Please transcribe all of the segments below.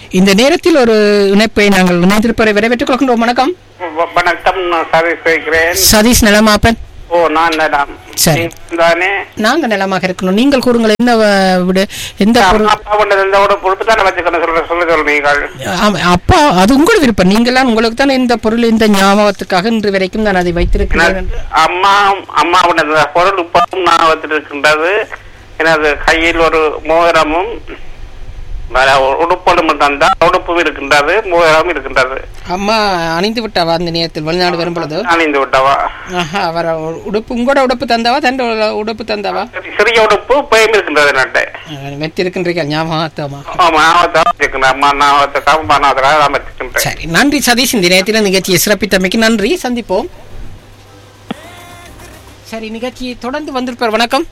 இந்த நேரத்தில் ஒரு இணைப்பை நாங்கள் இணைந்திருப்பதை வரவேற்றுக் கொள்கின்றோம் வணக்கம் வ- வணக்கம் நான் சதீஷ் பேசுகிறேன் சதீஷ் நலமாப்பன் ஓ நான் நலம் சரி. நீங்க தானே நாங்க நலமாக இருக்கணும் நீங்கள் கூறுங்கள் என்ன வ- விட எந்த பொருள் அப்பா கொண்டது இந்த ஒரு பொறுப்பு தானே வச்சுக்கணும் சொல்ல சொல்ல சொல்றீங்கள் ஆமா, அப்பா அது உங்கள் விருப்பம் நீங்களாம் உங்களுக்கு தான் இந்த பொருள் இந்த ஞாபகத்துக்காக இன்று வரைக்கும் நான் அதை வைத்திருக்கிறேன் எனக்கு அம்மா அம்மா கொண்டது பொருள் இப்பவும் நான் வச்சிருக்கின்றது எனது கையில் ஒரு மோதிரமும் வேற ஒரு உடுப்பலும் தந்தா உடுப்பும் இருக்கின்றது மோதிரமும் இருக்கின்றது அம்மா அணிந்து விட்டாவா அந்த நேரத்தில் வெளிநாடு வரும் பொழுது அணிந்து விட்டவா ஆஹா அவர உடுப்பு உங்களோட உடுப்பு தந்தாவா தன் உடுப்பு தந்தாவா சிறிய உடுப்பு இப்பயும் இருக்கின்றது நட்டை வெற்றிருக்கின்றீர்கள் ஞாபகத்தமா ஆமா ஞாபகத்தான் வச்சுக்கிறேன் அம்மா ஞாபகத்துக்காக அம்மா ஞாபகத்துக்காக நான் வச்சுக்கின்றேன் சரி நன்றி சதீஷ் இந்த நேரத்தில் நிகழ்ச்சியை சிறப்பித்தமைக்கு நன்றி சந்திப்போம் சரி நிகழ்ச்சியை தொடர்ந்து வந்திருப்பார் வணக்கம்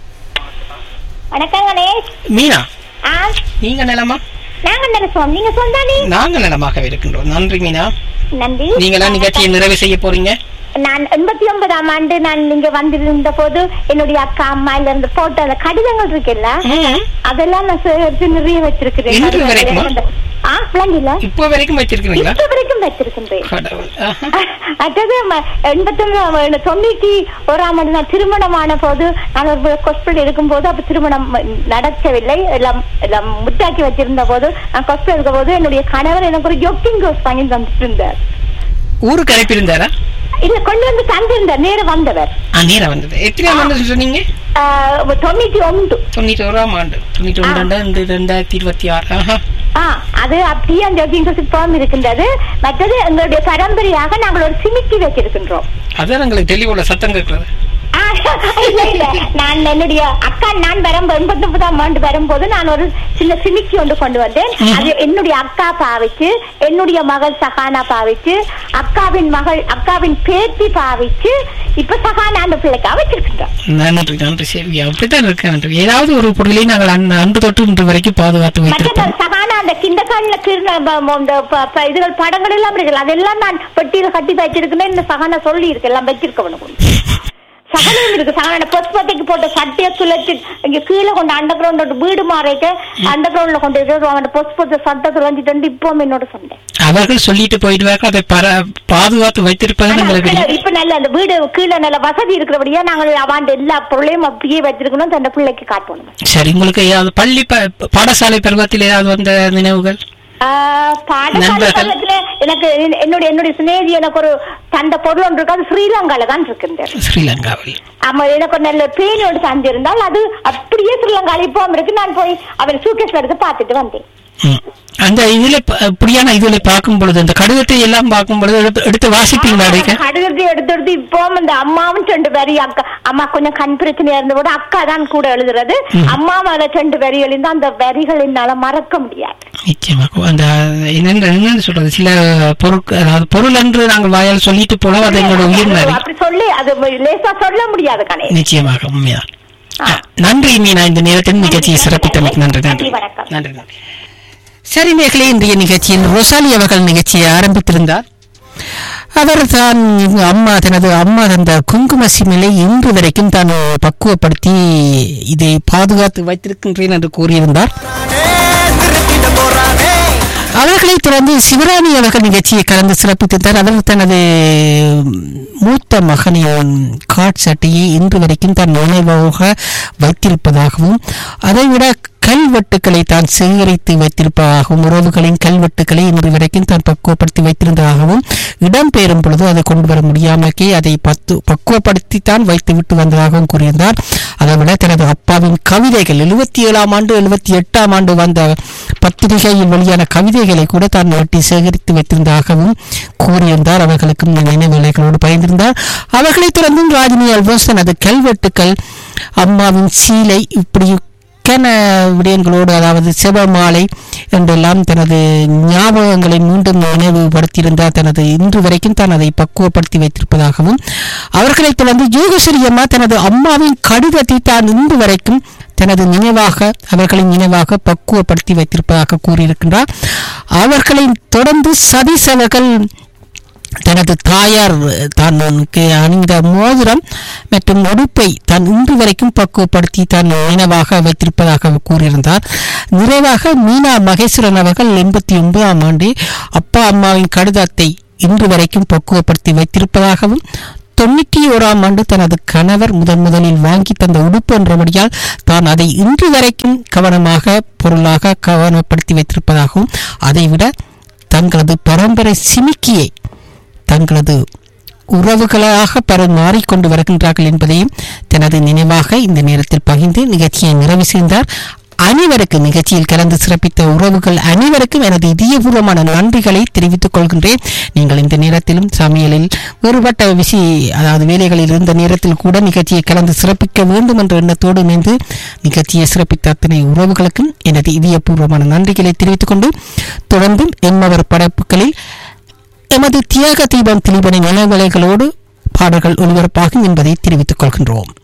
வணக்கம் கணேஷ் மீனா ஆ நீங்க நலமா நாங்க நினைச்சோம் நீங்க சொன்னானே நாங்க நலமாக இருக்கின்றோம் நன்றி மீனா நன்றி நீங்களா நிகழ்ச்சியை நிறைவு செய்ய போறீங்க நான் எண்பத்தி ஒன்பதாம் ஆண்டு நான் இங்க வந்திருந்த போது என்னுடைய அக்கா அம்மா இல்ல இருந்த போட்டோ அந்த கடிதங்கள் இருக்குல்ல ம். அதெல்லாம் நான் சேகரிச்சு நிறைய வச்சிருக்கிறேன் இன்று வரைக்குமா? ஆ விளங்கில இப்போ வரைக்கும் வச்சிருக்கீங்களா இப்ப வரைக்கும் வச்சிருக்கின்றேன் கடவுள் ஆஹா. அடுத்தது ம- எண்பத்தொன்பது தொண்ணூத்தி ஓராம் ஆண்டு நான் திருமணமான போது நான் ஒரு கொஸ்பிள் இருக்கும் போது அப்ப திருமணம் நடக்கவில்லை எல்லாம் எல்லாம் முட்டாக்கி வச்சிருந்த போது நான் கொஸ்பிள் இருக்கும் போது என்னுடைய கணவர் எனக்கு ஒரு ஜொக்கிங் கோஸ் வாங்கி தந்துட்டு இருந்தார் ஊருக்கு அனுப்பியிருந்தாரா இல்ல கொண்டு வந்து தந்திருந்தார் நேரம் வந்தவர் ஆ நேரா வந்தது எத்தனை வந்து சொன்னீங்க ஆஹ், தொண்ணூத்தி ஒன்று தொண்ணூற்றி ஓராம் ஆண்டு தொண்ணூற்றி ஒன்று இந்த ரெண்டாயிரத்தி இருபத்தி ஆறு ஆஹா ஆ அது அப்படியே அந்த ஜொக்கிங் கோஸ் இப்பவும் இருக்கின்றது மற்றது எங்களுடைய பரம்பரையாக நாங்கள் ஒரு சிமிக்கி வச்சிருக்கின்றோம் அதான் எங்களுக்கு டெலிவோட சத்தம் கேட்கறது ஆ, இல்ல, இல்ல. நான் என்னுடைய அக்கா நான் வரும் எண்பத்தி ஒன்பதாம் ஆண்டு வரும்போது நான் ஒரு சின்ன சிமிக்கி ஒன்று கொண்டு வந்தேன் அது என்னுடைய அக்கா பாவிச்சு என்னுடைய மகள் சகானா பாவிச்சு அக்காவின் மகள் அக்காவின் பேத்தி பாவிச்சு இப்ப சகானா அந்த பிள்ளைக்கா வச்சிருக்கின்றோம் நன்றி நன்றி சரி அப்படித்தான் இருக்கு நன்றி ஏதாவது ஒரு பொருளை நாங்கள் அன்- அன்று தொட்டு இன்று வரைக்கும் பாதுகாத்து மற்ற வைத்திருப்போம் சகானா அந்த கிண்ட காலில் கிருண இந்த ப- ப- இதுகள் படங்கள் எல்லாம் இருக்குல்ல அதெல்லாம் நான் பெட்டியில கட்டி வச்சிருக்கேன் இந்த சகானா சொல்லி இருக்கு எல்லாம் வச்சிருக்க உனக்கு சகலம் இருக்கு சகல பொஸ்பத்தைக்கு போட்ட சட்டையை சுழற்றி இங்க கீழே கொண்டு அண்டர் கிரவுண்ட் வீடு மாறிட்டு அண்டர் கிரவுண்ட்ல கொண்டு இருக்கிறது அவன் பொஸ்பத்தை சட்டை சுழஞ்சிட்டு இப்போ என்னோட சொன்னேன் அவர்கள் சொல்லிட்டு போயிடுவார்கள் அதை பர பாதுகாத்து வைத்திருப்பது எங்களுக்கு தெரியும். இப்ப நல்ல அந்த வீடு கீழே நல்ல வசதி இருக்கிறபடியா நாங்கள் அவன் எல்லா பொருளையும் அப்படியே வச்சிருக்கணும் தன் பிள்ளைக்கு காட்டணும் சரி உங்களுக்கு ஏதாவது பள்ளி ப- பாடசாலை பருவத்தில் ஏதாவது வந்த நினைவுகள் ஆஹ் பாடசாலை நண்பர்கள். பருவத்துல எனக்கு என்னுடைய என்னுடைய சிநேகி எனக்கு ஒரு தந்த பொருள் ஒன்று இருக்கு அது ஸ்ரீலங்கால தான் இருக்கின்றது ஸ்ரீலங்காவில் ஆமா எனக்கு ஒரு நல்ல பேனோடு தந்திருந்தால் அது அப்படியே ஸ்ரீலங்கால இப்போ இருக்கு நான் போய் அவர் சூக்கேஸ்ல எடுத்து பார்த்துட்டு வந்தேன் ம். அந்த இதுல ப- இப்படியான இதுல பார்க்கும் பொழுது அந்த கடிதத்தை எல்லாம் பார்க்கும் பொழுது எடுத்து- எடுத்து வாசிப்பீங்களா அடிக்க கடுகு எடுத்து எடுத்து இப்போ இந்த அம்மாவும் ரெண்டு வரி அக்கா அம்மா கொஞ்சம் கண் பிரச்சனையா இருந்த கூட அக்கா தான் கூட எழுதுறது அம்மா மேல ரெண்டு வரி எழுந்து அந்த வரிகள் என்னால மறக்க முடியாது நிச்சயமாக அந்த என்னென்ன என்னன்னு சொல்றது சில பொருட்கள் அதாவது பொருள் என்று நாங்கள் வாயால் சொல்லிட்டு போனோம் அது எங்களோட உயிர் மாதிரி அப்படி சொல்லி அது லேசா சொல்ல முடியாது கணே நிச்சயமாக உண்மைதான் ஆ. நன்றி மீனா இந்த நேரத்தில் நிகழ்ச்சியை சிறப்பித்தமைக்கு நன்றி நன்றி நன்றி, வணக்கம். நன்றி நன்றி சரி நேர்களே இன்றைய நிகழ்ச்சியில் ரொசாலி அவர்கள் நிகழ்ச்சியை ஆரம்பித்திருந்தார் அவர் தான் அம்மா தனது அம்மா தந்த குங்கும சிமிலை இன்று வரைக்கும் தான் பக்குவப்படுத்தி இதை பாதுகாத்து வைத்திருக்கின்றேன் என்று கூறியிருந்தார் அவர்களை தொடர்ந்து சிவராணி அவர்கள் நிகழ்ச்சியை கலந்து சிறப்பித்திருந்தார் அவர் தனது மூத்த மகனின் காட்சட்டையை இன்று வரைக்கும் தான் நினைவாக வைத்திருப்பதாகவும் அதைவிட கல்வெட்டுக்களை தான் சேகரித்து வைத்திருப்பதாகவும் உறவுகளின் கல்வெட்டுக்களை இன்று வரைக்கும் தான் பக்குவப்படுத்தி வைத்திருந்ததாகவும் இடம்பெயரும் பொழுது அதை கொண்டு வர முடியாமக்கே அதை பத்து பக்குவப்படுத்தி தான் வைத்து விட்டு வந்ததாகவும் கூறியிருந்தார் அதைவிட தனது அப்பாவின் கவிதைகள் எழுபத்தி ஏழாம் ஆண்டு எழுபத்தி எட்டாம் ஆண்டு வந்த பத்திரிகையில் வெளியான கவிதைகளை கூட தான் வெட்டி சேகரித்து வைத்திருந்ததாகவும் கூறியிருந்தார் அவர்களுக்கும் நினைவுகளோடு பயந்திருந்தார் அவர்களைத் தொடர்ந்தும் ராஜினி அல்போஸ் தனது கல்வெட்டுக்கள் அம்மாவின் சீலை இப்படி கன விடயங்களோடு அதாவது சிவமாலை என்றெல்லாம் தனது ஞாபகங்களை மீண்டும் நினைவுபடுத்தியிருந்தார் தனது இன்று வரைக்கும் தான் அதை பக்குவப்படுத்தி வைத்திருப்பதாகவும் அவர்களைத் தொடர்ந்து யோகஸ்ரீ அம்மா தனது அம்மாவின் கடிதத்தை தான் இன்று வரைக்கும் தனது நினைவாக அவர்களின் நினைவாக பக்குவப்படுத்தி வைத்திருப்பதாக கூறியிருக்கின்றார் அவர்களை தொடர்ந்து சதீஷ் அவர்கள் தனது தாயார் தனக்கு அணிந்த மோதிரம் மற்றும் உடுப்பை தான் இன்று வரைக்கும் பக்குவப்படுத்தி தான் நினைவாக வைத்திருப்பதாக அவர் கூறியிருந்தார் நிறைவாக மீனா மகேஸ்வரன் அவர்கள் எண்பத்தி ஒன்பதாம் ஆண்டு அப்பா அம்மாவின் கடிதத்தை இன்று வரைக்கும் பக்குவப்படுத்தி வைத்திருப்பதாகவும் தொண்ணூற்றி ஓராம் ஆண்டு தனது கணவர் முதன் முதலில் வாங்கி தந்த உடுப்பு என்றபடியால் தான் அதை இன்று வரைக்கும் கவனமாக பொருளாக கவனப்படுத்தி வைத்திருப்பதாகவும் அதைவிட தங்களது பரம்பரை சிமிக்கியை தங்களது உறவுகளாக பரிமாறிக்கொண்டு வருகின்றார்கள் என்பதையும் தனது நினைவாக இந்த நேரத்தில் பகிர்ந்து நிகழ்ச்சியை நிறைவு செய்தார் அனைவருக்கு நிகழ்ச்சியில் கலந்து சிறப்பித்த உறவுகள் அனைவருக்கும் எனது இதயபூர்வமான நன்றிகளை தெரிவித்துக் கொள்கின்றேன் நீங்கள் இந்த நேரத்திலும் சமையலில் வேறுபட்ட விஷய அதாவது வேலைகளில் இருந்த நேரத்தில் கூட நிகழ்ச்சியை கலந்து சிறப்பிக்க வேண்டும் என்ற எண்ணத்தோடு இணைந்து நிகழ்ச்சியை சிறப்பித்த அத்தனை உறவுகளுக்கும் எனது இதயபூர்வமான நன்றிகளை தெரிவித்துக் கொண்டு தொடர்ந்தும் எம்மவர் படைப்புகளில் எமது தியாக தீபம் திலீபனின் நினைவலைகளோடு பாடல்கள் ஒளிபரப்பாகும் என்பதை தெரிவித்துக் கொள்கின்றோம்